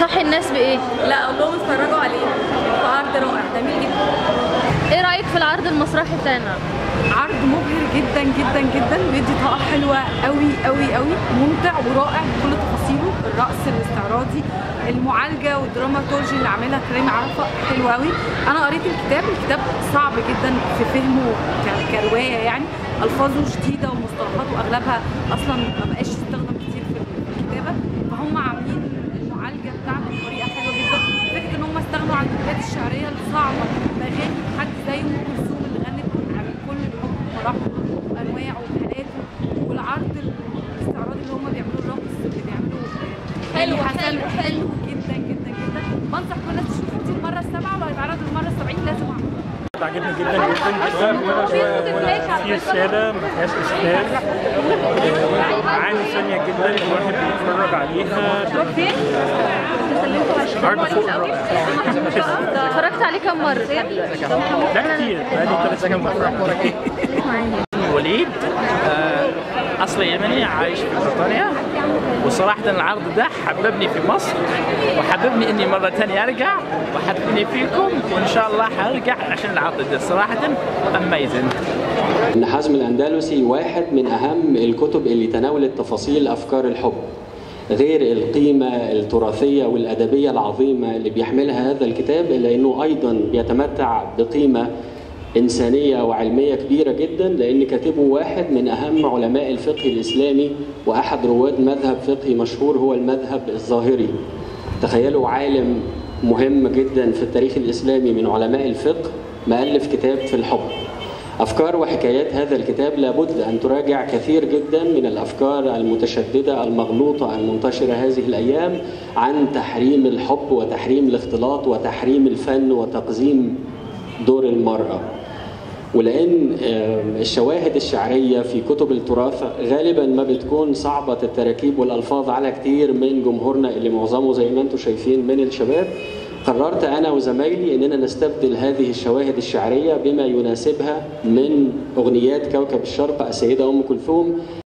تنصحي الناس بايه لا اقول لهم اتفرجوا عليه في عرض رائع جميل جدا ايه رايك في العرض المسرحي بتاعنا عرض مبهر جدا جدا جدا بيدي طاقه حلوه قوي قوي قوي ممتع ورائع بكل تفاصيله الرقص الاستعراضي المعالجه والدراماتولوجي اللي عاملها كريم عرفه حلو قوي انا قريت الكتاب الكتاب صعب جدا في فهمه ك- كروايه يعني الفاظه شديده ومصطلحاته اغلبها اصلا ما بقاش تستخدم كتير في الكتابه فهم عاملين المعالجه بتاعته بطريقه حلوه جدا فكره ان هم استغنوا عن الكتابات الشعريه الصعبه باغاني حد زي ام كلثوم اللي غنت عن كل الحب ومراحله وانواعه وحالاته والعرض الاستعراضي اللي هم بيعملوه الرقص اللي بيعملوه حلو، حسن حلو، حلو جدا جدا جدا بنصح كل الناس تشوفه دي المره السابعه ولو هيتعرض المره السبعين لازم اعمله عجبني جدا جدا جدا في رسالة ما فيهاش إسفاف معاني ثانية جدا الواحد بيتفرج عليها عرض فوق الرائع اتفرجت عليه كم مره لا كتير بقالي ثلاث سنين بتفرج وليد آه، اصلي يمني عايش في بريطانيا وصراحة العرض ده حببني في مصر وحببني اني مرة ثانية ارجع وحببني فيكم وان شاء الله حرجع عشان العرض ده صراحة اميزنج ابن حزم الأندلسي واحد من أهم الكتب اللي تناولت تفاصيل أفكار الحب غير القيمة التراثية والأدبية العظيمة اللي بيحملها هذا الكتاب إلا أنه أيضا بيتمتع بقيمة إنسانية وعلمية كبيرة جدا لأن كاتبه واحد من أهم علماء الفقه الإسلامي وأحد رواد مذهب فقهي مشهور هو المذهب الظاهري تخيلوا عالم مهم جدا في التاريخ الإسلامي من علماء الفقه مؤلف كتاب في الحب أفكار وحكايات هذا الكتاب لابد أن تراجع كثير جدا من الأفكار المتشددة المغلوطة المنتشرة هذه الأيام عن تحريم الحب وتحريم الاختلاط وتحريم الفن وتقزيم دور المرأة ولأن آم، الشواهد الشعرية في كتب التراث غالبا ما بتكون صعبة التراكيب والألفاظ على كتير من جمهورنا اللي معظمه زي ما انتم شايفين من الشباب قررت أنا وزمايلي أننا نستبدل هذه الشواهد الشعرية بما يناسبها من أغنيات كوكب الشرق السيدة أم كلثوم